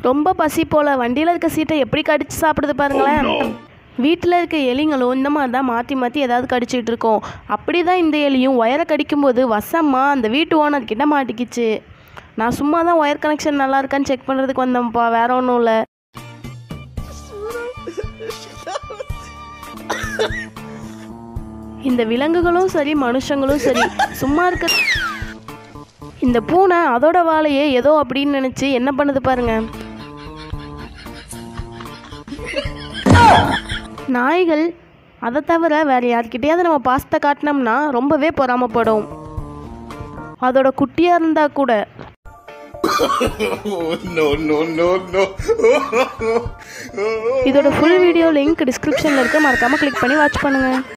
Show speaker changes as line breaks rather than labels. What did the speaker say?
ரொம்ப பசி போல வண்டியில் இருக்க சீட்டை எப்படி கடிச்சு சாப்பிடுது பாருங்களேன் வீட்டில் இருக்க எலிங்களும் இந்த மாதிரி தான் மாற்றி மாற்றி ஏதாவது கடிச்சிட்டு இருக்கோம் அப்படி தான் இந்த எலியும் ஒயரை கடிக்கும்போது வசமாக அந்த வீட்டு ஓனர் கிட்ட மாட்டிக்கிச்சு நான் சும்மா தான் ஒயர் கனெக்ஷன் நல்லா இருக்கான்னு செக் பண்ணுறதுக்கு வந்தேன்ப்பா வேற ஒன்றும் இல்லை இந்த விலங்குகளும் சரி மனுஷங்களும் சரி சும்மா இருக்க இந்த பூனை அதோட வாழையே ஏதோ அப்படின்னு நினச்சி என்ன பண்ணுது பாருங்க நாய்கள் அதை தவிர வேற யார்கிட்டயாவது நம்ம பாசத்தை காட்டினோம்னா ரொம்பவே பொறாமப்படும் அதோட குட்டியாக இருந்தால் கூட
Oh, no, no, no, no.
இதோட ஃபுல் வீடியோ லிங்க் டிஸ்கிரிப்ஷனில் இருக்க மறக்காமல் கிளிக் பண்ணி வாட்ச் பண்ணுங்கள்